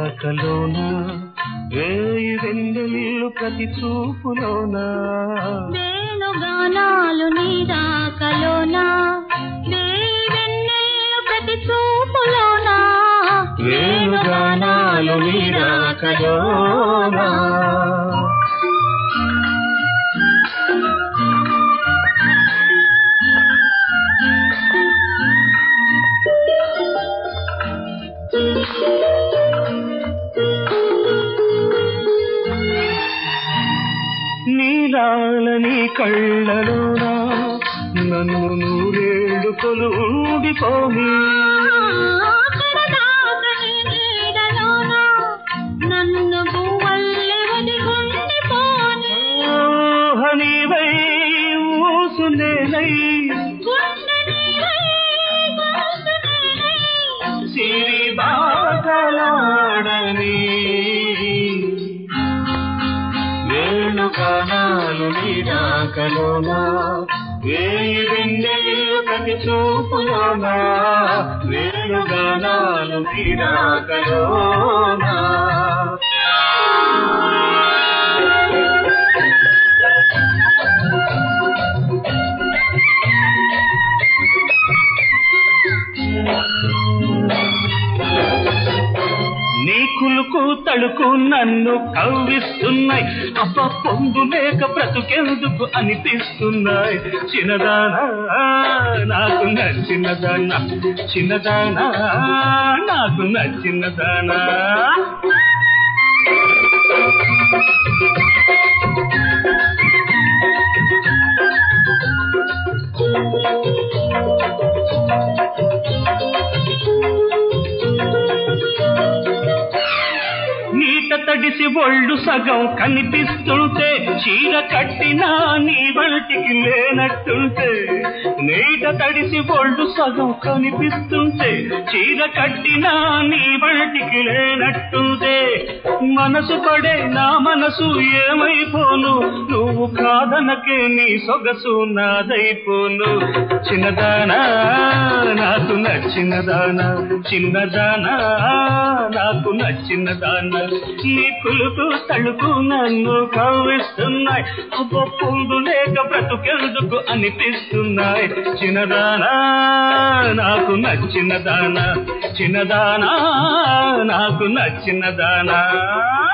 రాకలోన వేయి వెన్నెల్లు ప్రతి చూపులోన వేణుగానాలు నీ రాకలోనా వేయి వెన్నెల్లు ప్రతి చూపులోనా వేణుగానాలు నీ రాకలోన నీలాలని కళ్ళలోనా నన్ను నూరేళ్ళు కొలుడిపోని కడదాకా నీ నీడలోనా నన్ను పువ్వల్లె ఒదిగుండిపోని హనివై ఊసునేనై గుండె నీవై మనసు నేనై సిరి బాటలాడని వేణుగానాలు నీరాకలోనా వేయి వెన్నెల్లు ప్రతి చూపులోనా వేణుగానాలు నీరాకలోనా నీ కులుకు తడుకు నన్ను కవ్విస్తున్నాయి అప్ప పొందు లేక బ్రతుకెందుకు అనిపిస్తున్నాయి చిన్నదానా నాకు నచ్చినదానా చిన్నదానా నాకు నచ్చినదానా నీట తడిసి ఒళ్ళు సగం కనిపిస్తుంటే చీర కట్టినా నీ వంటికి లేనట్టుంటే నీట తడిసి ఒళ్ళు సగం కనిపిస్తుంటే చీర కట్టినా నీ వంటికి లేనట్టుంటే మనసు పడే నా మనసు ఏమైపోను నువ్వు కాదనకే నీ సొగసు నాదైపోను చిన్నదానా నాకు నచ్చినదానా చిన్నదానా నాకు నచ్చినదానా నీ కులుకు తలుపు నన్ను కవ్విస్తున్నాయి అబ్బో పొందు లేక బ్రతుకెందుకు అనిపిస్తున్నాయి చిన్నదానా నాకు నచ్చినదానా చిన్నదానా నాకు నచ్చినదానా